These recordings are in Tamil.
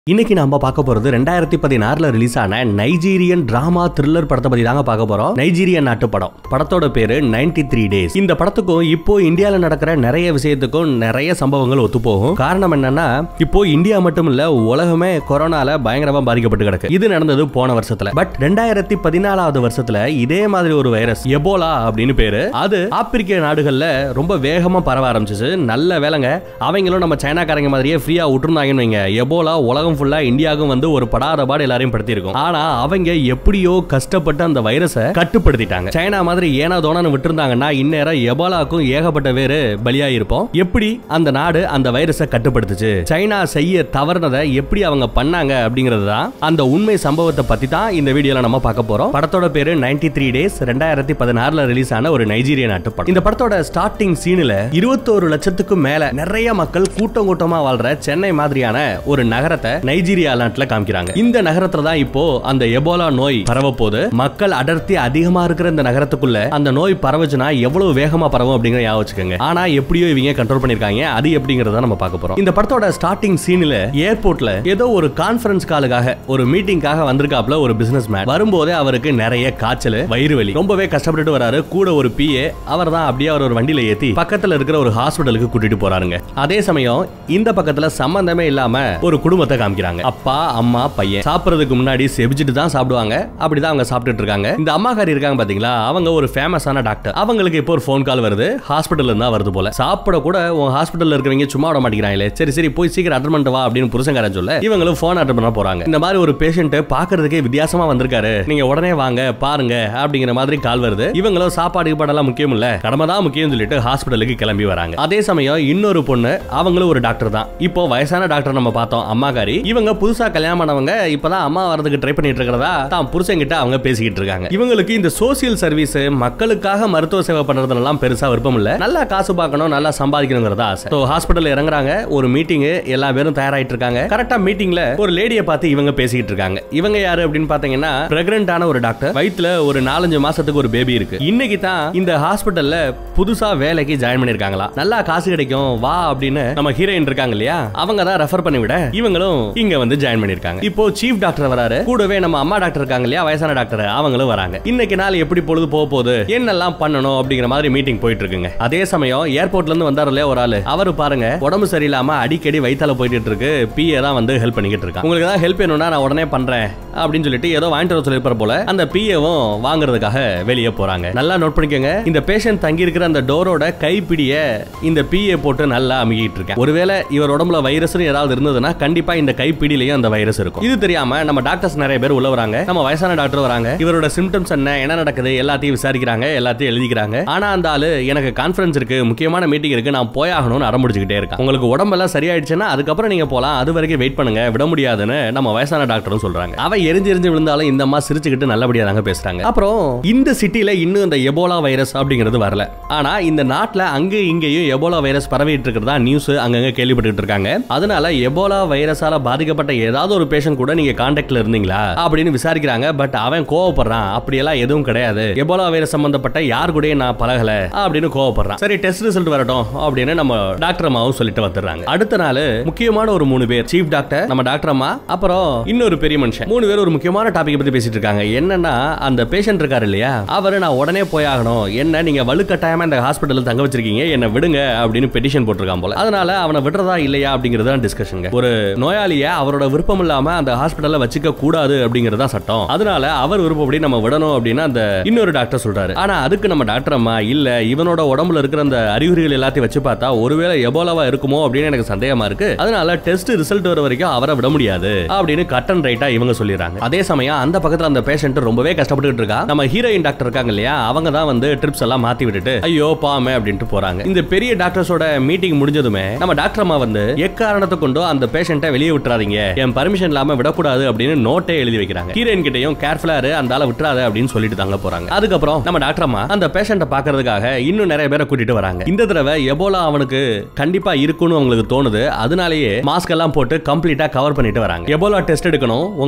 இன்னைக்கு நாம பார்க்க போறது ரெண்டாயிரத்தி பதினாறுல ரிலீஸ் ஆன நைஜீரியன் டிராமா த்ரில்லர் படத்தை பத்தி தாங்க பார்க்க போறோம் நைஜீரியன் நாட்டு படம் படத்தோட பேரு 93 த்ரீ டேஸ் இந்த படத்துக்கும் இப்போ இந்தியால நடக்கிற நிறைய விஷயத்துக்கும் நிறைய சம்பவங்கள் ஒத்து போகும் காரணம் என்னன்னா இப்போ இந்தியா மட்டும் இல்ல உலகமே கொரோனால பயங்கரமா பாதிக்கப்பட்டு கிடக்கு இது நடந்தது போன வருஷத்துல பட் ரெண்டாயிரத்தி பதினாலாவது வருஷத்துல இதே மாதிரி ஒரு வைரஸ் எபோலா அப்படின்னு பேரு அது ஆப்பிரிக்க நாடுகள்ல ரொம்ப வேகமா பரவ ஆரம்பிச்சிச்சு நல்ல வேலைங்க அவங்களும் நம்ம சைனாக்காரங்க மாதிரியே ஃப்ரீயா விட்டுருந்தாங்கன்னு வைங்க எபோலா உலகம் ஃபுல்லா இந்தியாவுக்கும் வந்து ஒரு படாத பாடு எல்லாரையும் படுத்திருக்கும் ஆனா அவங்க எப்படியோ கஷ்டப்பட்டு அந்த வைரஸை கட்டுப்படுத்திட்டாங்க சைனா மாதிரி ஏனா தோணான்னு விட்டுருந்தாங்கன்னா இந்நேரம் எபோலாக்கும் ஏகப்பட்ட பேரு பலியாயிருப்போம் எப்படி அந்த நாடு அந்த வைரஸை கட்டுப்படுத்துச்சு சைனா செய்ய தவறுனதை எப்படி அவங்க பண்ணாங்க அப்படிங்கிறது தான் அந்த உண்மை சம்பவத்தை பத்தி தான் இந்த வீடியோல நம்ம பார்க்க போறோம் படத்தோட பேரு 93 த்ரீ டேஸ் ரெண்டாயிரத்தி பதினாறுல ரிலீஸ் ஆன ஒரு நைஜீரிய நாட்டு படம் இந்த படத்தோட ஸ்டார்டிங் சீன்ல இருபத்தோரு லட்சத்துக்கும் மேல நிறைய மக்கள் கூட்டம் கூட்டமா வாழ்ற சென்னை மாதிரியான ஒரு நகரத்தை நைஜீரியா நாட்டுல காமிக்கிறாங்க இந்த நகரத்துல தான் இப்போ அந்த எபோலா நோய் பரவ போது மக்கள் அடர்த்தி அதிகமா இருக்கிற இந்த நகரத்துக்குள்ள அந்த நோய் பரவுச்சுன்னா எவ்வளவு வேகமா பரவும் அப்படிங்கிற ஞாபகம் வச்சுக்கோங்க ஆனா எப்படியோ இவங்க கண்ட்ரோல் பண்ணிருக்காங்க அது எப்படிங்கறத நம்ம பார்க்க போறோம் இந்த படத்தோட ஸ்டார்டிங் சீன்ல ஏர்போர்ட்ல ஏதோ ஒரு கான்ஃபரன்ஸ் காலுக்காக ஒரு மீட்டிங்காக வந்திருக்காப்ல ஒரு பிசினஸ் மேன் வரும்போதே அவருக்கு நிறைய காய்ச்சல் வயிறு வலி ரொம்பவே கஷ்டப்பட்டுட்டு வராரு கூட ஒரு பிஏ அவர் தான் அப்படியே அவர் ஒரு வண்டியில ஏத்தி பக்கத்துல இருக்கிற ஒரு ஹாஸ்பிட்டலுக்கு கூட்டிட்டு போறாருங்க அதே சமயம் இந்த பக்கத்துல சம்பந்தமே இல்லாம ஒரு குடும்பத்தை காமிக்கிறாங்க அப்பா அம்மா பையன் சாப்பிடுறதுக்கு முன்னாடி செபிச்சுட்டு தான் சாப்பிடுவாங்க அப்படிதான் அவங்க சாப்பிட்டுட்டு இருக்காங்க இந்த அம்மாக்காரி இருக்காங்க பாத்தீங்களா அவங்க ஒரு ஃபேமஸான டாக்டர் அவங்களுக்கு இப்போ ஒரு ஃபோன் கால் வருது ஹாஸ்பிட்டல்ல இருந்தா வருது போல சாப்பிட கூட உன் ஹாஸ்பிட்டல்ல இருக்கிறவங்க சும்மா விட மாட்டேங்கிறாங்களே சரி சரி போய் சீக்கிரம் அட்டன் பண்ணிட்டு வா அப்படின்னு புருஷங்காரன் சொல்ல இவங்களும் ஃபோன் அட்டன் பண்ண போறாங்க இந்த மாதிரி ஒரு பேஷண்ட் பாக்குறதுக்கே வித்தியாசமா வந்திருக்காரு நீங்க உடனே வாங்க பாருங்க அப்படிங்கிற மாதிரி கால் வருது இவங்களும் சாப்பாடு பாடெல்லாம் முக்கியம் இல்ல கடமை தான் முக்கியம் சொல்லிட்டு ஹாஸ்பிட்டலுக்கு கிளம்பி வராங்க அதே சமயம் இன்னொரு பொண்ணு அவங்களும் ஒரு டாக்டர் தான் இப்போ வயசான டாக்டர் நம்ம பார்த்தோம் அம்மாக்காரி இவங்க புதுசா கல்யாணம் பண்ணவங்க இப்பதான் அம்மா வரதுக்கு ட்ரை பண்ணிட்டு இருக்கிறதா தான் புருஷன் கிட்ட அவங்க பேசிக்கிட்டு இருக்காங்க இவங்களுக்கு இந்த சோசியல் சர்வீஸ் மக்களுக்காக மருத்துவ சேவை பண்றதுலாம் பெருசா விருப்பம் இல்ல நல்லா காசு பார்க்கணும் நல்லா சம்பாதிக்கணுங்கிறதா ஆசை ஸோ ஹாஸ்பிட்டல் இறங்குறாங்க ஒரு மீட்டிங் எல்லா பேரும் தயாராயிட்டு இருக்காங்க கரெக்டா மீட்டிங்ல ஒரு லேடியை பார்த்து இவங்க பேசிக்கிட்டு இருக்காங்க இவங்க யாரு அப்படின்னு பாத்தீங்கன்னா பிரெக்னன்டான ஒரு டாக்டர் வயித்துல ஒரு நாலஞ்சு மாசத்துக்கு ஒரு பேபி இருக்கு இன்னைக்கு தான் இந்த ஹாஸ்பிட்டல்ல புதுசா வேலைக்கு ஜாயின் பண்ணிருக்காங்களா நல்லா காசு கிடைக்கும் வா அப்படின்னு நம்ம ஹீரோயின் இருக்காங்க இல்லையா அவங்க தான் ரெஃபர் பண்ணி விட இவங்களும் இங்க வந்து ஜாயின் பண்ணிருக்காங்க இப்போ சீஃப் டாக்டர் வராரு கூடவே நம்ம அம்மா டாக்டர் இருக்காங்க இல்லையா வயசான டாக்டர் அவங்களும் வராங்க இன்னைக்கு நாள் எப்படி பொழுது போக போகுது என்னெல்லாம் பண்ணணும் அப்படிங்கிற மாதிரி மீட்டிங் போயிட்டு இருக்குங்க அதே சமயம் ஏர்போர்ட்ல இருந்து வந்தாரு இல்லையா ஒரு ஆளு அவரு பாருங்க உடம்பு சரியில்லாம அடிக்கடி வயித்தால போயிட்டு இருக்கு பிஏ தான் வந்து ஹெல்ப் பண்ணிக்கிட்டு இருக்கான் உங்களுக்கு ஏதாவது ஹெல்ப் வேணும்னா நான் உடனே பண்றேன் அப்படின்னு சொல்லிட்டு ஏதோ வாங்கிட்டு வர சொல்லிருப்பார் போல அந்த பிஏவும் வாங்குறதுக்காக வெளியே போறாங்க நல்லா நோட் பண்ணிக்கோங்க இந்த பேஷண்ட் தங்கி இருக்கிற அந்த டோரோட கைப்பிடிய இந்த பிஏ போட்டு நல்லா அமுகிட்டு இருக்கேன் ஒருவேளை இவர் உடம்புல வைரஸ் ஏதாவது இருந்ததுன்னா கண்டிப்பா இந்த கைப்பிடியிலையும் அந்த வைரஸ் இருக்கும் இது தெரியாம நம்ம டாக்டர்ஸ் நிறைய பேர் உள்ள வராங்க நம்ம வயசான டாக்டர் வராங்க இவரோட சிம்டம்ஸ் என்ன என்ன நடக்குது எல்லாத்தையும் விசாரிக்கிறாங்க எல்லாத்தையும் எழுதிக்கிறாங்க ஆனா அந்த ஆளு எனக்கு கான்ஃபரன்ஸ் இருக்கு முக்கியமான மீட்டிங் இருக்கு நான் போயாகணும்னு அடம்பிடிச்சுக்கிட்டே இருக்கேன் உங்களுக்கு உடம்பெல்லாம் சரியாயிடுச்சுன்னா அதுக்கப்புறம் நீங்க போலாம் அது வரைக்கும் வெயிட் பண்ணுங்க விட முடியாதுன்னு நம்ம வயசான டாக்டரும் சொல்றாங்க அவ எரிஞ்சு எரிஞ்சு விழுந்தாலும் இந்த அம்மா சிரிச்சுக்கிட்டு நல்லபடியா தாங்க பேசுறாங்க அப்புறம் இந்த சிட்டில இன்னும் இந்த எபோலா வைரஸ் அப்படிங்கிறது வரல ஆனா இந்த நாட்டுல அங்க இங்கேயும் எபோலா வைரஸ் பரவிட்டு இருக்கிறதா நியூஸ் அங்கங்க கேள்விப்பட்டு இருக்காங்க அதனால எபோலா வைரஸால பாதிக்கப்பட்ட ஏதாவது ஒரு பேஷண்ட் கூட நீங்க கான்டாக்ட்ல இருந்தீங்களா அப்படின்னு விசாரிக்கிறாங்க பட் அவன் கோவப்படுறான் அப்படியெல்லாம் எதுவும் கிடையாது எபோலா வைரஸ் சம்பந்தப்பட்ட யார் கூடயும் நான் பழகல அப்படின்னு கோவப்படுறான் சரி டெஸ்ட் ரிசல்ட் வரட்டும் அப்படின்னு நம்ம டாக்டர் அம்மாவும் சொல்லிட்டு வந்துடுறாங்க அடுத்த நாள் முக்கியமான ஒரு மூணு பேர் சீஃப் டாக்டர் நம்ம டாக்டர் அம்மா அப்புறம் இன்னொரு பெரிய மனுஷன் மூணு பேர் ஒரு முக்கியமான டாபிக் பத்தி பேசிட்டு இருக்காங்க என்னன்னா அந்த பேஷண்ட் இருக்காரு இல்லையா அவரு நான் உடனே போயாகணும் என்ன நீங்க வலுக்கட்டாயமா இந்த ஹாஸ்பிட்டல் தங்க வச்சிருக்கீங்க என்ன விடுங்க அப்படின்னு பெட்டிஷன் போட்டிருக்கான் போல அதனால அவனை விடுறதா இல்லையா அப்படிங்கறது தான் டிஸ்கஷன் ஒரு நோயாளிய அவரோட விருப்பம் இல்லாம அந்த ஹாஸ்பிட்டல்ல வச்சுக்க கூடாது அப்படிங்கறதா சட்டம் அதனால அவர் விருப்பப்படி நம்ம விடணும் அப்படின்னு அந்த இன்னொரு டாக்டர் சொல்றாரு ஆனா அதுக்கு நம்ம டாக்டர் அம்மா இல்ல இவனோட உடம்புல இருக்கிற அந்த அறிகுறிகள் எல்லாத்தையும் வச்சு பார்த்தா ஒருவேளை எபோலாவா இருக்குமோ அப்படின்னு எனக்கு சந்தேகமா இருக்கு அதனால டெஸ்ட் ரிசல்ட் வர வரைக்கும் அவரை விட முடியாது அப்படின்னு கட் அண்ட் ரைட்டா இவங்க சொல்லிடுறாங்க அதே சமயம் அந்த பக்கத்துல அந்த பேஷண்ட் ரொம்பவே கஷ்டப்பட்டு இருக்கா நம்ம ஹீரோயின் டாக்டர் இருக்காங்க இல்லையா அவங்க தான் வந்து ட்ரிப்ஸ் எல்லாம் மாத்தி விட்டுட்டு ஐயோ பாமே அப்படின்ட்டு போறாங்க இந்த பெரிய டாக்டர்ஸோட மீட்டிங் முடிஞ்சதுமே நம்ம டாக்டர் அம்மா வந்து எக்காரணத்தை கொண்டோ அந்த பேஷண்ட்டை வெளியே விட்டுறாதீங்க என் பர்மிஷன் இல்லாம விடக்கூடாது அப்படின்னு நோட்டே எழுதி வைக்கிறாங்க ஹீரோயின் கிட்டையும் கேர்ஃபுல்லா இரு அந்த ஆளை விட்டுறாத அப்படின்னு சொல்லிட்டு தாங்க போறாங்க அதுக்கப்புறம் நம்ம டாக்டர் அம்மா அந்த பேஷண்ட்டை பாக்குறதுக்காக இன்னும் நிறைய பேரை கூட்டிட்டு வராங்க இந்த தடவை எபோலா அவனுக்கு கண்டிப்பா இருக்கும்னு அவங்களுக்கு தோணுது அதனாலேயே மாஸ்க் எல்லாம் போட்டு கம்ப்ளீட்டா கவர் பண்ணிட்டு வராங்க எபோலா டெஸ்ட் எடுக்கணும் உங்க உடம்புல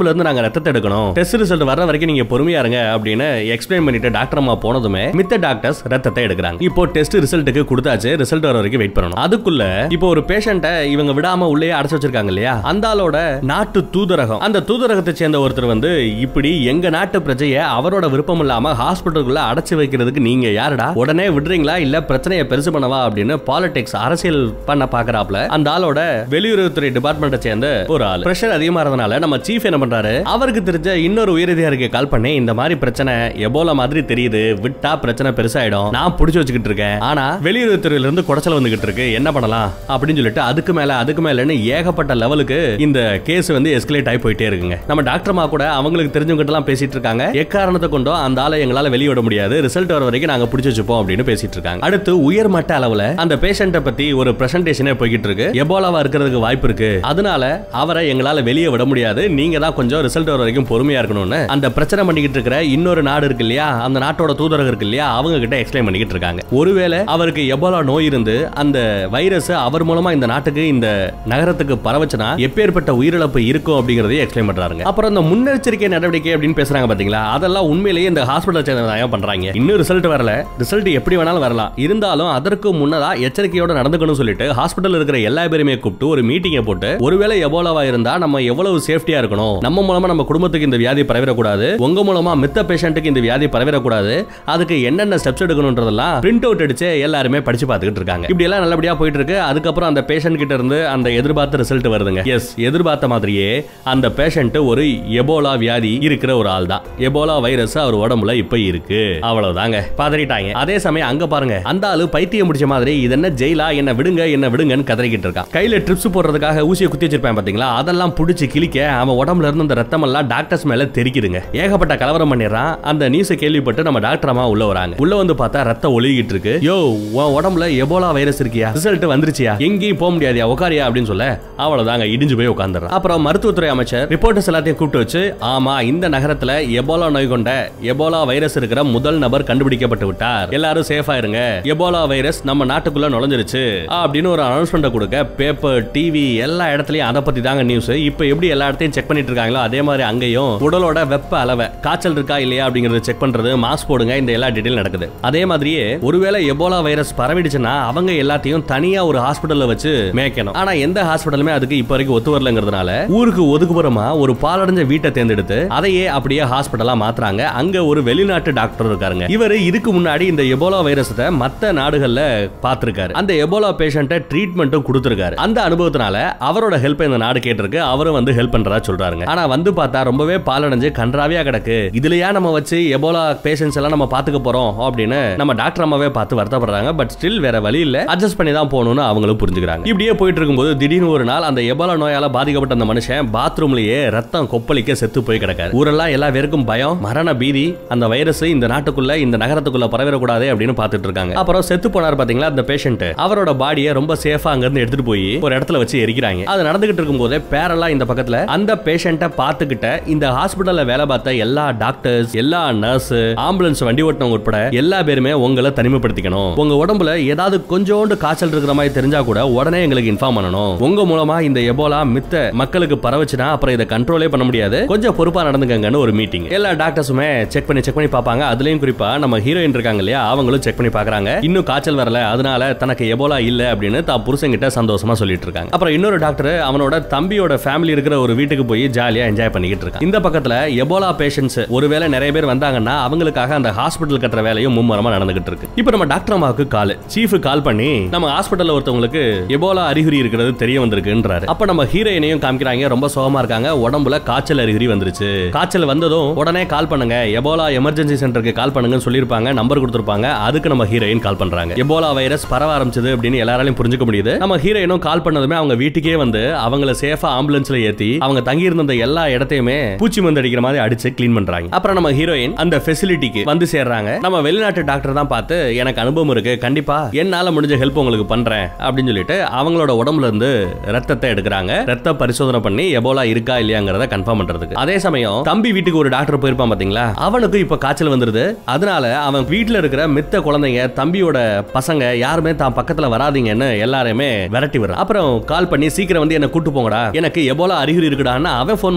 உடம்புல இருந்து நாங்க ரத்தத்தை எடுக்கணும் டெஸ்ட் ரிசல்ட் வர வரைக்கும் நீங்க பொறுமையா இருங்க அப்படின்னு எக்ஸ்பிளைன் பண்ணிட்டு டாக்டர் அம்மா போனதுமே மித்த டாக்டர்ஸ் ரத்தத்தை எடுக்கிறாங்க இப்போ டெஸ்ட் ரிசல்ட்டுக்கு கொடுத்தாச்சு ரிசல்ட் வர வரைக்கும் வெயிட் பண்ணணும் அதுக்குள்ள இப்போ ஒரு பேஷண்ட்டை இவங்க விடாம உள்ளே அடைச்சு வச்சிருக்காங்க இல்லையா அந்த ஆளோட நாட்டு தூதரகம் அந்த தூதரகத்தை சேர்ந்த ஒருத்தர் வந்து இப்படி எங்க நாட்டு பிரஜைய அவரோட விருப்பம் இல்லாம ஹாஸ்பிட்டலுக்குள்ள அடைச்சு வைக்கிறதுக்கு நீங்க யாருடா உடனே விடுறீங்களா இல்ல பிரச்சனையை பெருசு பண்ணவா அப்படின்னு பாலிடிக்ஸ் அரசியல் பண்ண பாக்குறாப்ல அந்த ஆளோட வெளியுறவுத்துறை டிபார்ட்மெண்ட்டை சேர்ந்த ஒரு ஆள் பிரஷர் அதிகமா இருந்தனால நம்ம சீஃப் என்ன பண்றாரு அவருக்கு தெரிஞ்ச இன்னொரு உயரதிகாரிக்கு கால் பண்ணி இந்த மாதிரி பிரச்சனை எபோலா மாதிரி தெரியுது விட்டா பிரச்சனை பெருசாயிடும் நான் புடிச்சு வச்சுக்கிட்டு இருக்கேன் ஆனா வெளியுறவுத்துறையில இருந்து குடைச்சல் வந்துகிட்டு இருக்கு என்ன பண்ணலாம் அப்படின்னு சொல்லிட்டு அதுக்கு மேல அதுக்கு மேலன்னு ஏகப்பட்ட லெவலுக்கு இந்த கேஸ் வந்து எஸ்கலேட் ஆகி போயிட்டே இருக்குங்க நம்ம டாக்டர்மா கூட அவங்களுக்கு தெரிஞ்சவங்க எல்லாம் பேசிட்டு இருக்காங்க எக்காரணத்தை கொண்டோ அந்த ஆளை எங்களால வெளியிட முடியாது ரிசல்ட் வர வரைக்கும் நாங்க பிடிச்சு வச்சுப்போம் அப்படின்னு பேசிட்டு இருக்காங்க அடுத்து உயர்மட்ட அளவுல அந்த பேஷண்ட்டை பத்தி ஒரு பிரசன்டேஷனே போய்கிட்டு இருக்கு எபோலாவா இருக்கிறதுக்கு வாய்ப்பு இருக்கு அதனால அவரை எங்களால வெளியே விட முடியாது நீங்க தான் கொஞ்சம் ரிசல்ட் வர வரைக்கும் பொறுமையா இருக்கணும்னு அந்த பிரச்சனை பண்ணிக்கிட்டு இருக்கிற இன்னொரு நாடு இருக்கு இல்லையா அந்த நாட்டோட தூதரகம் இருக்கு இல்லையா அவங்க கிட்ட எக்ஸ்பிளைன் பண்ணிக்கிட்டு இருக்காங்க ஒருவேளை அவருக்கு எபோலா நோய் இருந்து அந்த வைரஸ் அவர் மூலமா இந்த நாட்டுக்கு இந்த நகரத்துக்கு பரவச்சுனா எப்பேற்பட்ட உயிரிழப்பு இருக்கும் அப்படிங்கறதையும் எக்ஸ்பிளைன் பண்றாங்க அப்புறம் இந்த முன்னெச்சரிக்கை நடவடிக்கை அப்படின்னு பேசுறாங்க பாத்தீங்களா அதெல்லாம் உண்மையிலேயே இந்த ஹாஸ்பிட்டல் சேர்ந்தவங்க பண்றாங்க இன்னும் ரிசல்ட் வரல ரிசல்ட் எப்படி வேணாலும் வரலாம் இருந்தாலும் அதற்கு முன்னதா எச்சரிக்கையோட நடந்துக்கணும் சொல்லிட்டு ஹாஸ்பிட்டல் இருக்கிற எல்லா பேருமே கூப்பிட்டு ஒரு மீட்டிங்கை போட்டு ஒருவேளை எபோலாவா இருந்தா நம்ம எவ்வளவு சேஃப்டியா இருக்கணும் நம்ம மூலமா நம்ம குடும்பத்துக்கு இந்த வியாதி பரவிடக்கூடாது உங்க மூலமா மித்த பேஷண்ட்டுக்கு இந்த வியாதி பரவிடக்கூடாது அதுக்கு என்னென்ன ஸ்டெப்ஸ் எடுக்கணும்ன்றதெல்லாம் பிரிண்ட் அவுட் அடிச்சு எல்லாருமே படிச்சு பார்த்துக்கிட்டு இருக்காங்க இப்படி எல்லாம் நல்லபடியா போயிட்டு இருக்கு அதுக்கப்புறம் அந்த பேஷண்ட் கிட்ட இருந்து அந்த எதிர்பார்த்த ரிசல்ட் வருதுங்க எஸ் எதிர்பார்த்த மாதிரியே அந்த பேஷண்ட் ஒரு எபோலா வியாதி இருக்கிற ஒரு ஆள் தான் எபோலா வைரஸ் அவர் உடம்புல இப்ப இருக்கு அவ்வளவுதாங்க பதறிட்டாங்க அதே சமயம் அங்க பாருங்க அந்த ஆளு பைத்தியம் முடிச்ச மாதிரி இது என்ன ஜெயிலா என்ன விடுங்க என்ன விடுங்கன்னு கதறிக்கிட்டு இருக்கான் கையில ட்ரிப்ஸ் போடுறதுக்காக ஊசியை குத்தி வச்சிருப்பேன் பாத்தீங்களா அதெல்லாம் புடிச்சு கிழிக்க அவன் உடம்புல இருந்து அந்த ரத்தம் எல்லாம் டாக்டர்ஸ் மேல தெரிக்குதுங்க ஏகப்பட்ட கலவரம் பண்ணிடுறான் அந்த நியூஸை கேள்விப்பட்டு நம்ம டாக்டர் அம்மா உள்ள வராங்க உள்ள வந்து பார்த்தா ரத்தம் ஒழுகிட்டு இருக்கு யோ உன் உடம்புல எபோலா வைரஸ் இருக்கியா ரிசல்ட் வந்துருச்சியா எங்கேயும் போக முடியாதியா உட்காரியா அப்படின்னு சொல்ல அவ்வளவுதாங்க இடிஞ்சு போய் உட்காந்துறான் அப்புறம் மருத்துவத்துறை அமைச்சர் ரிப்போர்ட்டர்ஸ் எல்லாத்தையும் கூப்பிட்டு வச்சு ஆமா இந்த நகரத்துல எபோலா நோய் கொண்ட எபோலா வைரஸ் இருக்கிற முதல் நபர் கண்டுபிடிக்கப்பட்டு விட்டார் எல்லாரும் சேஃபா இருங்க எபோலா வைரஸ் நம்ம நாட்டுக்குள்ள நுழைஞ்சிருச்சு அப்படின்னு ஒரு அனௌன்ஸ்மெண்ட் கொடுக்க பேப்பர் டிவி எல்லா இடத்துலயும் அதை பத்தி தாங்க நியூஸ் இப்போ எப்படி எல்லா இடத்தையும் செக் பண்ணிட்டு இருக்காங்களோ அதே மாதிரி அங்கேயும் உடலோட வெப்ப அளவை காய்ச்சல் இருக்கா இல்லையா அப்படிங்கறத செக் பண்றது மாஸ்க் போடுங்க இந்த எல்லா டீடைல் நடக்குது அதே மாதிரியே ஒருவேளை எபோலா வைரஸ் பரவிடுச்சுன்னா அவங்க எல்லாத்தையும் தனியா ஒரு ஹாஸ்பிட்டல்ல வச்சு மேய்க்கணும் ஆனா எந்த ஹாஸ்பிட்டலுமே அதுக்கு இப்ப வரைக்கும் ஒத்து வரலங்கிறதுனால ஊருக்கு ஒதுக்குப்புறமா ஒரு பாலடைஞ்ச வீட்டை தேர்ந்தெடுத்து அதையே அப்படியே ஹாஸ்பிட்டலா மாத்துறாங்க அங்க ஒரு வெளிநாட்டு டாக்டர் இருக்காருங்க இவரு இதுக்கு முன்னாடி இந்த எபோலா வைரஸத்தை மத்த நாடுகள்ல பார்த்திருக்காரு அந்த எபோலா பேஷண்ட்டை ட்ரீட்மெண்ட்டும் கொடுத்திருக்காரு அந்த அனுபவத்தினால அவரோட ஹெல்ப் இந்த நாடு கேட்டிருக்கு அவரும் வந்து ஹெல்ப் பண்றதா சொல்றாருங்க ஆனா வந்து பார்த்தா ரொம்பவே பாலடைஞ்சு கன்றாவியா கிடக்கு இதுலயா நம்ம வச்சு எபோலா பேஷண்ட்ஸ் எல்லாம் நம்ம பாத்துக்க போறோம் அப்படின்னு நம்ம டாக்டர் அம்மாவே பார்த்து வருத்தப்படுறாங்க பட் ஸ்டில் வேற வழி இல்ல அட்ஜஸ்ட் பண்ணி தான் போகணும்னு அவங்களும் புரிஞ்சுக்கிறாங்க இப்படியே போயிட்டு இருக்கும்போது திடீர்னு ஒரு நாள் அந்த எபோலா நோயால பாதிக்கப்பட்ட அந்த மனுஷன் பாத்ரூம்லயே ரத்தம் கொப்பளிக்க செத்து போய் கிடக்காரு ஊரெல்லாம் எல்லா பேருக்கும் பயம் மரண பீதி அந்த வைரஸ் இந்த நாட்டுக்குள்ள இந்த நகரத்துக்குள்ள பரவிடக்கூடாது அப்படின்னு பார்த்துட்டு இருக்காங்க அப்புறம் செத்து போனார் பாத்தீங்களா அந்த பேஷண்ட் அவரோட பாடியை ரொம்ப சேஃபா அங்க இருந்து எடுத்துட்டு போய் ஒரு இடத்துல வச்சு எரிக்கிறாங்க அது நடந்துகிட்டு இருக்கும் போதே பேரெல்லாம் இந்த பக்கத்துல அந்த பேஷண்ட்டை பார்த்துக்கிட்ட இந்த ஹாஸ்பிட்டல்ல வேலை பார்த்த எல்லா டாக்டர்ஸ் எல்லா நர்ஸ் ஆம்புலன்ஸ் வண்டி ஓட்டினவங்க உட்பட எல்லா பேருமே உங்களை தனிமைப்படுத்திக்கணும் உங்க உடம்புல ஏதாவது கொஞ்சோண்டு காய்ச்சல் இருக்கிற மாதிரி தெரிஞ்சா கூட உடனே எங்களுக்கு இன்ஃபார்ம் பண்ணணும் உங்க மூலமா இந்த எபோலா மித்த மக்களுக்கு பரவச்சுனா அப்புறம் இதை கண்ட்ரோலே பண்ண முடியாது கொஞ்சம் பொறுப்பா நடந்துக்கங்கன்னு ஒரு மீட்டிங் எல்லா டாக்டர்ஸுமே செக் பண்ணி செக் பண்ணி பார்ப்பாங்க அதுலயும் குறிப்பா நம்ம ஹீரோயின் இருக்காங்க இல்லையா அவங்களும் செக் பண்ணி பாக்குறாங்க இன்னும் காய்ச்சல் வரல அதனால தனக்கு எபோலா இல்ல அப்படின்னு தான் புருஷன் கிட்ட சந்தோஷமா சொல்லிட்டு இருக்காங்க அப்புறம் இன்னொரு டாக்டர் அவனோட தம்பியோட ஃபேமிலி இருக்கிற ஒரு வீட்டுக்கு போய் ஜாலியா என்ஜாய் பண்ணிக்கிட்டு இருக்கான் இந்த பக்கத்துல எபோலா பேஷண்ட்ஸ் ஒருவேளை நிறைய பேர் வந்தாங்கன்னா அவங்களுக்காக அந்த ஹாஸ்பிட்டல் கட்டுற வேலையும் மும்மரமா நடந்துகிட்டு இருக்கு இப்போ நம்ம டாக்டர் அம்மாவுக்கு கால் சீஃப் கால் பண்ணி நம்ம ஹாஸ்பிட்டல்ல ஒருத்தவங்களுக்கு எபோலா அறிகுறி இருக்கிறது தெரிய வந்திருக்குன்றாரு அப்ப நம்ம ஹீரோயினையும் காமிக்கிறாங்க ரொம்ப சோகமா இருக்காங்க உடம்புல காய்ச்சல் அறிகுறி வந்துருச்சு காய்ச்சல் வந்ததும் உடனே கால் பண்ணுங்க எபோலா எமர்ஜென்சி சென்டருக்கு கால் பண்ணுங்கன்னு சொல்லியிருப்பாங்க நம்பர் கொடுத்திருப்பாங்க அதுக்கு நம்ம ஹீரோயின் கால் பண்றாங்க எபோலா வைரஸ் பரவ ஆரம்பிச்சது அப்படின்னு எல்லாராலையும் புரிஞ்சுக்க முடியுது நம்ம ஹீரோயினும் கால் பண்ணதுமே அவங்க வீட்டுக்கே வந்து அவங்கள சேஃபா ஆம்புலன்ஸ்ல ஏத்தி அவங்க தங்கி இருந்த அந்த எல்லா இடத்தையுமே பூச்சி மருந்து அடிக்கிற மாதிரி அடிச்சு க்ளீன் பண்றாங்க அப்புறம் நம்ம ஹீரோயின் அந்த ஃபெசிலிட்டிக்கு வந்து சேர்றாங்க நம்ம வெளிநாட்டு டாக்டர் தான் பார்த்து எனக்கு அனுபவம் இருக்கு கண்டிப்பா என்னால முடிஞ்ச ஹெல்ப் உங்களுக்கு பண்றேன் அப்படின்னு சொல்லிட்டு அவங்களோட உடம்புல இருந்து ரத்தத்தை எடுக்கிறாங்க ரத்த பரிசோதனை பண்ணி எபோலா இருக்கா இல்லையாங்கிறத கன்ஃபார்ம் பண்றதுக்கு அதே சமயம் தம்பி வீட்டுக்கு ஒரு டாக்டர் போயிருப்பான் பாத்தீங்களா அவனுக்கு இப்ப காய்ச்சல் வந்துருது அதனால அவன் வீட்டுல இருக்கிற மித்த குழந்தைங்க தம்பியோட பசங்க யாருமே தான் பக்கத்துல வராதீங்கன்னு எல்லாருமே விரட்டி விடுறான் அப்புறம் கால் பண்ணி சீக்கிரம் வந்து என்ன கூட்டு போங்கடா எனக்கு எபோலா அறிகுறி இருக்குடான்னு அவன் ஃபோன்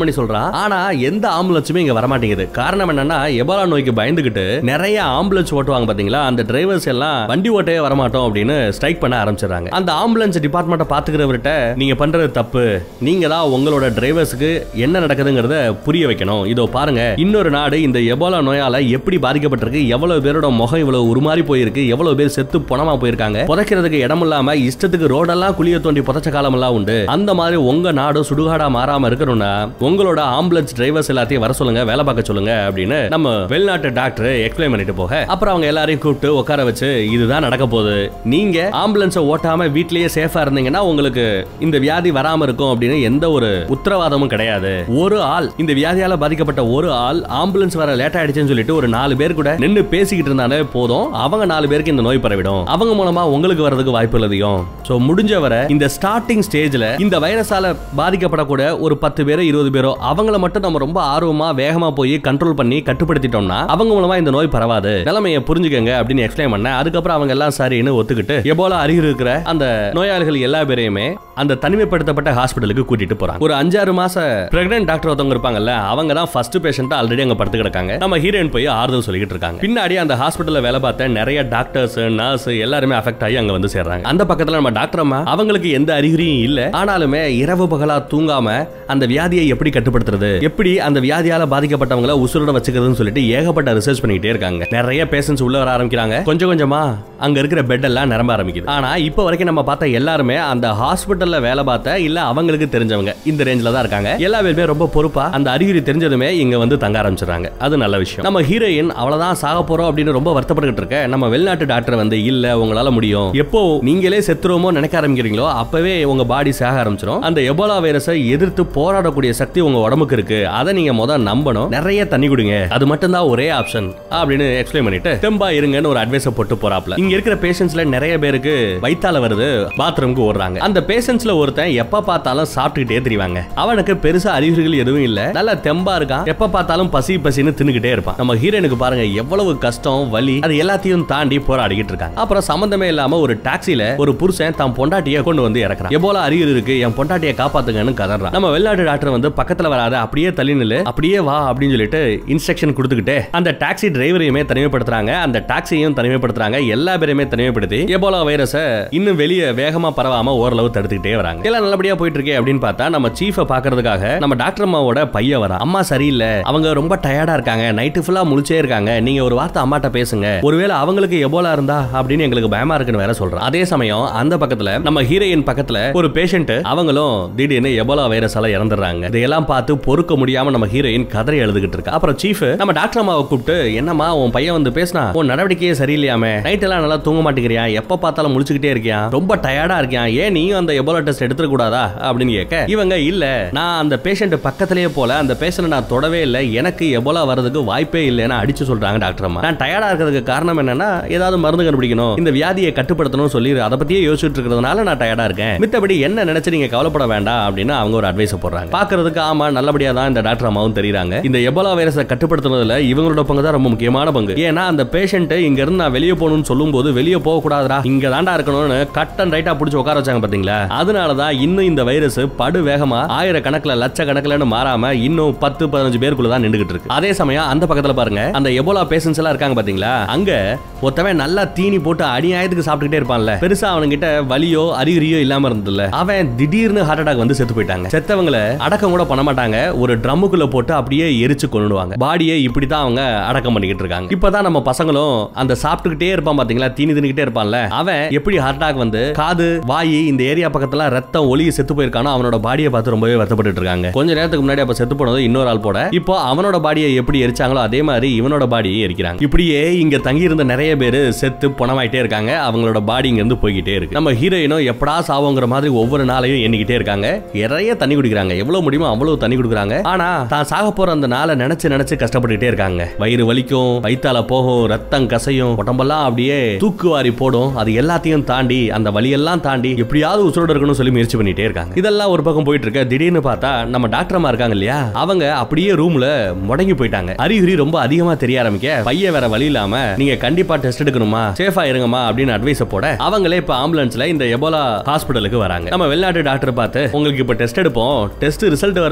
பண்ணி சொல்றான் ஆனா எந்த ஆம்புலன்ஸுமே இங்க வர மாட்டேங்குது காரணம் என்னன்னா எபோலா நோய்க்கு பயந்துகிட்டு நிறைய ஆம்புலன்ஸ் ஓட்டுவாங்க பாத்தீங்களா அந்த டிரைவர்ஸ் எல்லாம் வண்டி ஓட்டவே வரமாட்டோம் அப்படின்னு ஸ்ட்ரைக் பண்ண ஆரம்பிச்சிடுறாங்க அந்த ஆம்புலன்ஸ் டிபார்ட்மெண்ட்டை பாத்துக்கிறவர்கிட்ட நீங்க பண்றது தப்பு நீங்க தான் உங்களோட டிரைவர்ஸ்க்கு என்ன நடக்குதுங்கிறத புரிய வைக்கணும் இதோ பாருங்க இன்னொரு நாடு இந்த எபோலா நோயால எப்படி பாதிக்கப்பட்டிருக்கு எவ்வளவு பேரோட முகம் இவ்வளவு உருமாறி போயிருக்கு எவ்வளவு பேர் செத்து பணமா போயிருக்காங்க புதைக்கிறதுக்கு இடம் இல்லாம இஷ்டத்துக்கு ரோடெல்லாம் குழிய தோண்டி புதைச்ச காலமெல்லாம் உண்டு அந்த மாதிரி உங்க நாடு சுடுகாடா மாறாம இருக்கணும்னா உங்களோட ஆம்புலன்ஸ் டிரைவர்ஸ் எல்லாத்தையும் வர சொல்லுங்க வேலை பார்க்க சொல்லுங்க அப்படின்னு நம்ம வெளிநாட்டு டாக்டர் எக்ஸ்பிளைன் பண்ணிட்டு போக அப்புறம் அவங்க எல்லாரையும் கூப்பிட்டு உட்கார வச்சு இதுதான் நடக்க போகுது நீங்க ஆம்புலன்ஸை ஓட்டாம வீட்லயே சேஃபா இருந்தீங்கன்னா உங்களுக்கு இந்த வியாதி வராம இருக்கும் அப்படின்னு எந்த ஒரு உத்தரவாதமும் கிடையாது ஒரு ஆள் இந்த வியாதியால பாதிக்கப்பட்ட ஒரு ஆள் ஆம்புலன்ஸ் வர லேட் ஆயிடுச்சுன்னு சொல்லிட்டு ஒரு நாலு பேர் கூட நின்னு பேசிக்கிட்டு இருந்தாலே போதும் அவங்க நாலு பேருக்கு இந்த நோய் பரவிடும் அவங்க மூலமா உங்களுக்கு வர்றதுக்கு வாய்ப்பு அதிகம் சோ முடிஞ்ச வரை இந்த ஸ்டார்டிங் ஸ்டேஜ்ல இந்த வைரஸால பாதிக்கப்படக்கூட ஒரு பத்து பேரோ இருபது பேரோ அவங்கள மட்டும் நம்ம ரொம்ப ஆர்வமா வேகமா போய் கண்ட்ரோல் பண்ணி கட்டுப்படுத்திட்டோம்னா அவங்க மூலமா இந்த நோய் பரவாது நிலைமையை புரிஞ்சுக்கங்க அப்படின்னு எக்ஸ்பிளைன் பண்ண அதுக்கப்புறம் அவங்க எல்லாம் சரின்னு ஒத்துக்கிட்டு எபோலா அருகில் இருக்கிற அந்த நோயாளிகள் எல்லா பேரையுமே அந்த தனிமைப்படுத்தப்பட்ட ஹாஸ்பிட்டலுக்கு கூட்டிட்டு போறாங்க ஒரு அஞ்சாறு மாச பிரெக்னன்ட் டாக்டர் ஒருத்தவங்க இருப்பாங்கல்ல அவங்க தான் ஃபர்ஸ்ட் பேஷண்ட் ஆல்ரெடி அங்க படுத்து கிடக்காங்க நம்ம ஹீரோயின் போய் ஆறுதல் சொல்லிட்டு இருக்காங்க பின்னாடி அந்த ஹாஸ்பிட்டல்ல வேலை பார்த்த நிறைய டாக்டர்ஸ் நர்ஸ் எல்லாருமே அஃபெக்ட் ஆகி அங்க வந்து சேர்றாங்க அந்த பக்கத்துல நம்ம டாக்டர் அம்மா அவங்களுக்கு எந்த அறிகுறியும் இல்ல ஆனாலுமே இரவு பகலா தூங்காம அந்த வியாதியை எப்படி கட்டுப்படுத்துறது எப்படி அந்த வியாதியால பாதிக்கப்பட்டவங்கள உசுரோட வச்சுக்கிறதுன்னு சொல்லிட்டு ஏகப்பட்ட ரிசர்ச் பண்ணிட்டே இருக்காங்க நிறைய பேஷன்ஸ் உள்ள வர ஆரம்பிக்கிறாங்க கொஞ்சம் கொஞ்சமா அங்க இருக்கிற பெட் எல்லாம் நிரம்ப ஆரம்பிக்குது ஆனா இப்போ வரைக்கும் நம்ம பார்த்த எல்லாருமே அந்த ஹாஸ்பிட்டல்ல வேலை பார்த்த இல்ல அவங்களுக்கு தெரிஞ்சவங்க இந்த ரேஞ்சில தான் இருக்காங்க எல்லா பேருமே ரொம்ப பொறுப்பா அந்த அறிகுறி தெரிஞ்சதுமே இங்க வந்து தங்க ஆரம்பிச்சிடுறாங்க அது நல்ல விஷயம் நம்ம ஹீரோயின் அவ்வளவுதான் சாக போறோம் அப்படின்னு ரொம்ப வருத்தப்பட்டுக்கிட்டு இருக்க நம்ம வெளிநாட்டு டாக்டர் வந்து இல்ல உங்களால முடியும் எப்போ நீங்களே செத்துருவோமோ நினைக்க ஆரம்பிக்கிறீங்களோ அப்பவே உங்க பாடி சாக ஆரம்பிச்சிடும் அந்த எபோலா வைரஸை எதிர்த்து போராடக்கூடிய சக்தி உங்க உடம்புக்கு இருக்கு அதை நீங்க முத நம்பணும் நிறைய தண்ணி குடிங்க அது மட்டும் தான் ஒரே ஆப்ஷன் அப்படின்னு எக்ஸ்பிளைன் பண்ணிட்டு தெம்பா இருங்கன்னு ஒரு அட்வைஸ் போட்டு போறாப்ல இங்க இருக்கிற பேஷண்ட்ஸ்ல நிறைய பேருக்கு வயித்தால வருது பாத்ரூமுக்கு ஓடுறாங்க அந்த பேஷண்ட்ஸ்ல ஒருத்தன் எப்ப பார்த்தாலும் சாப்பிட்டுக்கிட்டே தெரிவாங்க அவனுக்கு பெருசா அறிகுறிகள் எதுவும் இல்ல நல்ல தெம்பா இருக்கான் எப்ப பார்த்தாலும் பசி பசின்னு தின்னுகிட்டே இருப்பான் நம்ம ஹீரோனுக்கு பாருங்க எவ்வளவு கஷ்டம் வலி அது எல்லாத்தையும் தாண்டி போராடிக்கிட்டு இருக்காங்க அப்புறம் சம்பந்தமே இல்லாம ஒரு டாக்ஸில ஒரு புருஷன் தான் பொண்டாட்டிய கொண்டு வந்து இறக்குறான் எவ்வளவு அறிகுறி இருக்கு என் பொண்டாட்டிய காப்பாத்துங்கன்னு கதறான் நம்ம வெளிநாட்டு டாக்டர் வந்து பக்கத்துல வராத அப்படியே தள்ளி நில்லு அப்படியே வா அப்படின்னு சொல்லிட்டு இன்ஸ்ட்ரக்ஷன் கொடுத்துக்கிட்டு அந்த டாக்ஸி டிரைவரையுமே தனிமைப்படுத்துறாங்க அந்த டாக்ஸியையும் தனிமைப்படுத்துறாங்க எல்லா பேரையுமே தனிமைப்படுத்தி எபோலா வைரஸை இன்னும் வெளியே வேகமா பரவாம ஓரளவு தடுத்துக்கிட்டே வராங்க எல்லாம் நல்லபடியா போயிட்டு இருக்கே அப்படின்னு பார்த்தா நம்ம சீஃபை பாக்குறதுக்காக நம்ம டாக்டர் அம்மாவோட பையன் வரா அம்மா சரியில்லை அவங்க ரொம்ப டயர்டா இருக்காங்க நைட்டு ஃபுல்லா முழிச்சே இருக்காங்க நீங்க ஒரு வார்த்தை அம்மாட்ட பேசுங்க ஒருவேளை அவங்களுக்கு எபோலா இருந்தா அப்படின்னு எங்களுக்கு பயமா இருக்குன்னு வேற சொல்றேன் அதே சமயம் அந்த பக்கத்துல நம்ம ஹீரோயின் பக்கத்துல ஒரு பேஷண்ட் அவங்களும் திடீர்னு எபோலா வைரஸால இறந்துடுறாங்க இதையெல்லாம் பார்த்து பொறுக்க முடியாம நம்ம ஹீரோயின் கதறி எழுதுகிட்டு இருக்கா அப்புறம் சீஃப் நம்ம டாக்டர் அம்மாவை கூப்பிட்டு என்னம்மா உன் பையன் வந்து பேசினா உன் நடவடிக்கையே சரியில்லையாமே நைட் எல்லாம் நல்லா தூங்க மாட்டேங்கிறியா எப்ப பார்த்தாலும் முழிச்சுக்கிட்டே இருக்கியா ரொம்ப டயர்டா இருக்கியா ஏன் நீயும் அந்த எபோலா டெஸ்ட் எடுத்துட கூடாதா அப்படின்னு கேட்க இவங்க இல்ல நான் அந்த பேஷண்ட் பக்கத்திலேயே போல அந்த பேஷண்ட் நான் தொடவே இல்லை எனக்கு எபோலா வரதுக்கு வாய்ப்பே இல்லைன்னு அடிச்சு சொல்றாங்க டாக்டர் அம்மா நான் டயர்டா இருக்கிறதுக்கு காரணம் என்னன்னா ஏதாவது மருந்து கண்டுபிடிக்கணும் இந்த வியாதியை கட்டுப்படுத்தணும் சொல்லி அதை பத்தியே யோசிச்சுட்டு இருக்கிறதுனால நான் டயர்டா இருக்கேன் மித்தபடி என்ன நினைச்சு நீங்க கவலைப்பட வேண்டாம் அப்படின்னு அவங்க ஒரு அட்வைஸ் போடுறாங்க பாக்குறதுக்கு ஆமா நல்லபடியா தான் இந்த டாக்டர் அம்மாவும் தெரியுறாங்க இந்த எபோலா வைரஸை கட்டுப்படுத்துறதுல இவங்களோட பங்கு தான் ரொம்ப முக்கியமான பங்கு ஏன்னா அந்த பேஷண்ட் இங்க இருந்து நான் வெளியே போகணும்னு சொல்லும் போது வெளியே போக கூடாதுடா இங்க தாண்டா இருக்கணும்னு கட் அண்ட் ரைட்டா புடிச்சு உட்கார வச்சாங்க பாத்தீங்களா அதனாலதான் இன்னும் இந்த வைரஸ் படு வேகமா ஆயிரக்கணக்கில் லட்சக்கணக்கில்னு மாறாம இன்னும் பத்து பதினஞ்சு பேருக்குள்ள தான் நின்றுகிட்டு இருக்கு அதே சமயம் அந்த பக்கத்துல பாருங்க அந்த எபோலா பேஷன்ஸ் எல்லாம் இருக்காங்க பாத்தீங்களா அங்க ஒருத்தவன் நல்லா தீனி போட்டு அநியாயத்துக்கு சாப்பிட்டுக்கிட்டே இருப்பான்ல பெருசா அவன்கிட்ட வலியோ அறிகுறியோ இல்லாம இருந்ததுல அவன் திடீர்னு ஹார்ட் அட்டாக் வந்து செத்து போயிட்டாங்க செத்தவங்கள அடக்கம் கூட பண்ண மாட்டாங்க ஒரு ட்ரம்முக்குள்ள போட்டு அப்படியே எரிச்சு கொண்டுடுவாங்க பாடியை இப்படி தான் அவங்க அடக்கம் பண்ணிக்கிட்டு இருக்காங்க இப்பதான் நம்ம பசங்களும் அந்த சாப்பிட்டுக்கிட்டே இருப்பான் பாத்தீங்களா தீனி தின்னுக்கிட்டே இருப்பான்ல அவன் எப்படி ஹார்ட் அட்டாக் வந்து காது வாய் இந்த ஏரியா பக்கத்துல ரத்தம் ஒளி செத்து போயிருக்கானோ அவனோட பாடியை பார்த்து ரொம்பவே வருத்தப்பட்டு இருக்காங்க கொஞ்ச நேரத்துக்கு முன்னாடி அப்ப செத்து போனது இன்னொரு ஆள் போட இப்போ அவனோட பாடியை எப்படி எரிச்சாங்களோ அதே மாதிரி இவனோட பாடியை எரிக்கிறாங்க இப்படியே இங்க தங்கி இருந்த நிறைய பேர் செத்து பணமாயிட்டே இருக்காங்க அவங்களோட பாடி இங்க இருந்து போய்கிட்டே இருக்கு நம்ம ஹீரோயினும் எப்படா சாவோங்கிற மாதிரி ஒவ்வொரு நாளையும் எண்ணிக்கிட்டே இருக்காங்க நிறைய தண்ணி குடிக்கிறாங்க எவ்வளவு முடியுமோ அவ்வளவு தண்ணி குடிக்கிறாங்க ஆனா தான் சாக போற அந்த நாளை நினைச்சு நினைச்சு கஷ்டப்பட்டுக்கிட்டே இருக்காங்க வயிறு வலிக்கும் வயித்தால போகும் ரத்தம் கசையும் உடம்பெல்லாம் அப்படியே தூக்குவாரி போடும் அது எல்லாத்தையும் தாண்டி அந்த வலியெல்லாம் தாண்டி எப்படியாவது உசுரோட இருக்கணும்னு சொல்லி முயற்சி பண்ணிட்டே இருக்காங்க இதெல்லாம் ஒரு பக்கம் போயிட்டு இருக்க திடீர்னு பார்த்தா நம்ம டாக்டர் அம்மா இருக்காங்க இல்லையா அவங்க அப்படியே ரூம்ல முடங்கி போயிட்டாங்க அறிகுறி ரொம்ப அதிகமா தெரிய ஆரம்பிக்க பையன் வேற வழி இல்லாம நீங்க கண்டிப்பா டெஸ்ட் எடுக்கணுமா சேஃபா இருங்கம்மா அப்படின்னு அட்வைஸ் போட அவங்களே இப்ப ஆம்புலன்ஸ்ல இந்த எபோலா ஹாஸ்பிடலுக்கு வராங்க நம்ம வெளிநாட்டு டாக்டர் பார்த்து உங்களுக்கு இப்ப டெஸ்ட் எடுப்போம் டெஸ்ட் ரிசல்ட் வர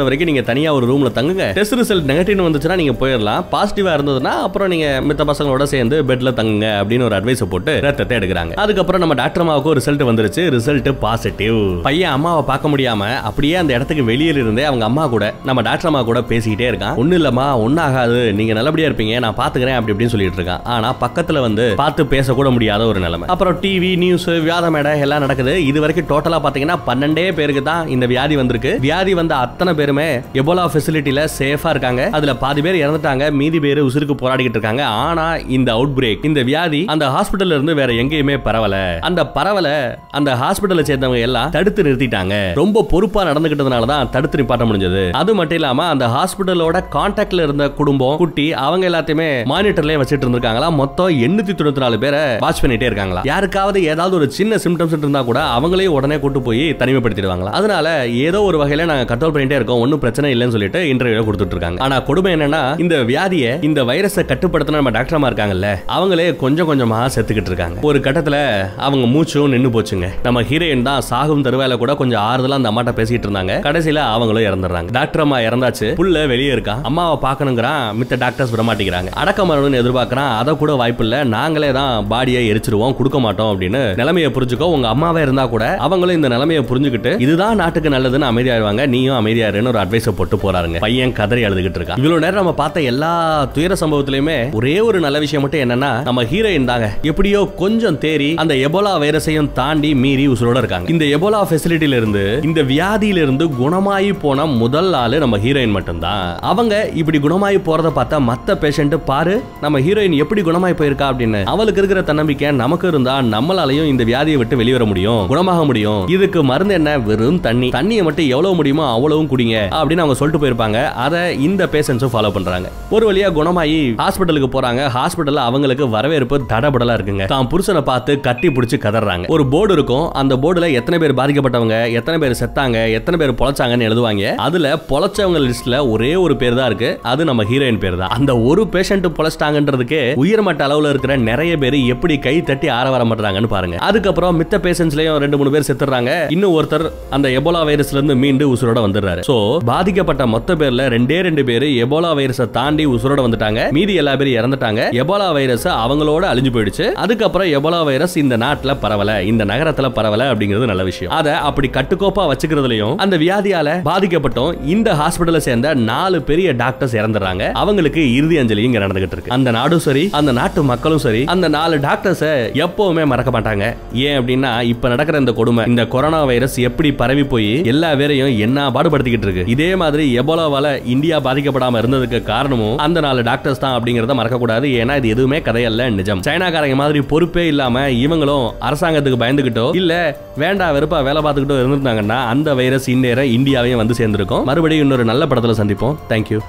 ஆகிற வரைக்கும் நீங்க தனியா ஒரு ரூம்ல தங்குங்க டெஸ்ட் ரிசல்ட் நெகட்டிவ் வந்துச்சுன்னா நீங்க போயிடலாம் பாசிட்டிவா இருந்ததுன்னா அப்புறம் நீங்க மித்த பசங்களோட சேர்ந்து பெட்ல தங்குங்க அப்படின்னு ஒரு அட்வைஸ் போட்டு ரத்தத்தை எடுக்கிறாங்க அதுக்கப்புறம் நம்ம டாக்டர் அம்மாவுக்கு ரிசல்ட் வந்துருச்சு ரிசல்ட் பாசிட்டிவ் பையன் அம்மாவை பார்க்க முடியாம அப்படியே அந்த இடத்துக்கு வெளியில இருந்தே அவங்க அம்மா கூட நம்ம டாக்டர் அம்மா கூட பேசிக்கிட்டே இருக்கான் ஒண்ணு இல்லம்மா ஒன்னும் ஆகாது நீங்க நல்லபடியா இருப்பீங்க நான் பாத்துக்கிறேன் அப்படி இப்படின்னு சொல்லிட்டு இருக்கான் ஆனா பக்கத்துல வந்து பார்த்து பேசக்கூட முடியாத ஒரு நிலைமை அப்புறம் டிவி நியூஸ் வியாத மேடை எல்லாம் நடக்குது இது வரைக்கும் டோட்டலா பாத்தீங்கன்னா பன்னெண்டே பேருக்கு தான் இந்த வியாதி வந்திருக்கு வியாதி வந்த அத்தனை பேருமே எபோலா ஃபெசிலிட்டில சேஃபா இருக்காங்க அதுல பாதி பேர் இறந்துட்டாங்க மீதி பேர் உசுருக்கு போராடிக்கிட்டு இருக்காங்க ஆனா இந்த அவுட் பிரேக் இந்த வியாதி அந்த ஹாஸ்பிட்டல்ல இருந்து வேற எங்கேயுமே பரவல அந்த பரவல அந்த ஹாஸ்பிட்டலை சேர்ந்தவங்க எல்லாம் தடுத்து நிறுத்திட்டாங்க ரொம்ப பொறுப்பா நடந்துகிட்டதுனால தான் தடுத்து நிப்பாட்ட முடிஞ்சது அது மட்டும் இல்லாம அந்த ஹாஸ்பிட்டலோட கான்டாக்ட்ல இருந்த குடும்பம் குட்டி அவங்க எல்லாத்தையுமே மானிட்டர்லயே வச்சிட்டு இருந்திருக்காங்களா மொத்தம் எண்ணூத்தி தொண்ணூத்தி நாலு பேரை வாட்ச் பண்ணிட்டே இருக்காங்களா யாருக்காவது ஏதாவது ஒரு சின்ன சிம்டம்ஸ் இருந்தா கூட அவங்களையும் உடனே கூட்டு போய் தனிமைப்படுத்திடுவாங்களா அதனால ஏதோ ஒரு வகையில நாங்க கண்ட்ரோல் பண்ணிட்டே இருக்கோம் ஒன்னும் பிரச்சனை இல்லைன்னு சொல்லிட்டு இன்டர்வியூ கொடுத்துட்டு இருக்காங்க ஆனா கொடுமை என்னன்னா இந்த வியாதியை இந்த வைரஸை கட்டுப்படுத்தின நம்ம டாக்டர்மா இருக்காங்கல்ல அவங்களே கொஞ்சம் கொஞ்சமா செத்துக்கிட்டு இருக்காங்க ஒரு கட்டத்துல அவங்க மூச்சும் நின்னு போச்சுங்க நம்ம ஹீரோயின் தான் சாகும் தருவாயில கூட கொஞ்சம் ஆறுதலா அந்த அம்மாட்ட பேசிட்டு இருந்தாங்க கடைசியில அவங்களும் இறந்துடுறாங்க டாக்டர் அம்மா இறந்தாச்சு புள்ள வெளியே இருக்கான் அம்மாவை பார்க்கணுங்கிறான் மித்த டாக்டர்ஸ் விட மாட்டேங்கிறாங்க அடக்க மரணம்னு எதிர்பார்க்கறான் அதை கூட வாய்ப்பு இல்ல நாங்களே தான் பாடியை எரிச்சிருவோம் கொடுக்க மாட்டோம் அப்படின்னு நிலைமையை புரிஞ்சுக்கோ உங்க அம்மாவே இருந்தா கூட அவங்களும் இந்த நிலைமையை புரிஞ்சுக்கிட்டு இதுதான் நாட்டுக்கு நல்லதுன்னு அமைதியாயிருவாங்க நீயும் அமைதியாருன்னு ஒரு அட்வைஸ் போட்டு போறாருங்க பையன் கதறி அழுதுகிட்டு இருக்கான் இவ்வளவு நேரம் நம்ம பார்த்த எல்லா துயர சம்பவத்திலயுமே ஒரே ஒரு நல்ல விஷயம் மட்டும் என்னன்னா நம்ம ஹீரோயின் தாங்க எப்படியோ கொஞ்சம் தேறி அந்த எபோலா வைரஸையும் தாண்டி மீறி உசுரோட இருக்காங்க இந்த எபோலா ஃபெசிலிட்டில இருந்து இந்த வியாதியில இருந்து குணமாயி போன முதல் ஆளு நம்ம ஹீரோயின் மட்டும்தான் அவங்க இப்படி குணமாயி போறத பார்த்தா மத்த பேஷண்ட் பாரு நம்ம ஹீரோயின் எப்படி குணமாயி போயிருக்கா அப்படின்னு அவளுக்கு இருக்கிற தன்னம்பிக்கை நமக்கு இருந்தா நம்மளாலையும் இந்த வியாதியை விட்டு வெளிவர முடியும் குணமாக முடியும் இதுக்கு மருந்து என்ன வெறும் தண்ணி தண்ணியை மட்டும் எவ்வளவு முடியுமோ அவ்வளவும் குடிங்க அப்படின்னு அவங்க சொல்லிட்டு போயிருப்பாங்க அதை இந்த பேஷண்ட்ஸும் ஃபாலோ பண்றாங்க ஒரு வழியா குணமாயி ஹாஸ்பிட்டலுக்கு போறாங்க ஹாஸ்பிட்டல்ல அவங்களுக்கு வரவேற்பு தடபடலா இருக்குங்க தான் புருஷனை பார்த்து கட்டி பிடிச்சு கதறாங்க ஒரு போர்டு இருக்கும் அந்த போர்டுல எத்தனை பேர் பாதிக்கப்பட்டவங்க எத்தனை பேர் செத்தாங்க எத்தனை பேர் பொழைச்சாங்கன்னு எழுதுவாங்க அதுல பொழைச்சவங்க லிஸ்ட்ல ஒரே ஒரு பேர் தான் இருக்கு அது நம்ம ஹீரோயின் பேர் தான் அந்த ஒரு பேஷண்ட் பொழைச்சிட்டாங்கன்றதுக்கு உயர்மட்ட அளவுல இருக்கிற நிறைய பேர் எப்படி கை தட்டி ஆரவாரம் பண்றாங்கன்னு பாருங்க அதுக்கப்புறம் மித்த பேஷண்ட்ஸ்லயும் ரெண்டு மூணு பேர் செத்துறாங்க இன்னும் ஒருத்தர் அந்த எபோலா வைரஸ்ல இருந்து மீண்டு உசுரோட வந்துடுறாரு சோ பாதிக்கப்பட்ட மொத்த பேர்ல ரெண்டே ரெண்டு பேர் எபோலா வைரஸை தாண்டி உசுரோட வந்துட்டாங்க மீதி எல்லா பேரும் இறந்துட்டாங்க எபோலா வைரஸ் அவங்களோட அழிஞ்சு போயிடுச்சு அதுக்கப்புறம் எபோலா வைரஸ் இந்த நாட்டுல பரவல இந்த நகரத்துல பரவல அப்படிங்கிறது நல்ல விஷயம் அத அப்படி கட்டுக்கோப்பா வச்சுக்கிறதுலயும் அந்த வியாதியால பாதிக்கப்பட்டோம் இந்த ஹாஸ்பிட்டலை சேர்ந்த நாலு பெரிய டாக்டர்ஸ் இறந்துறாங்க அவங்களுக்கு இறுதி அஞ்சலி இங்க நடந்துகிட்டு இருக்கு அந்த நாடும் சரி அந்த நாட்டு மக்களும் சரி அந்த நாலு டாக்டர்ஸ எப்பவுமே மறக்க மாட்டாங்க ஏன் அப்படின்னா இப்ப நடக்கிற இந்த கொடுமை இந்த கொரோனா வைரஸ் எப்படி பரவி போய் எல்லா பேரையும் என்ன பாடுபடுத்திக்கிட்டு இருக்கு இதே மாதிரி எபோலாவால இந்தியா பாதிக்கப்படாம இருந்ததுக்கு காரணமும் அந்த நாலு டாக்டர்ஸ் தான் அப்படிங்கறத மறக்க கூடாது ஏன்னா இது எதுவுமே கதையல்ல நிஜம் சைனாக்காரங்க மாதிரி பொறுப்பே இல்லாம இவங்களும் அரசாங்கத்துக்கு பயந்துகிட்டோ இல்ல வேண்டா வெறுப்பா வேலை பார்த்துக்கிட்டோ இருந்திருந்தாங்கன்னா அந்த வைரஸ் இந்நேரம் இந்தியாவையும் வந்து சேர்ந்திருக்கும் மறுபடியும் இன்னொரு நல்ல படத்துல சந்திப்போம் தேங்க்யூ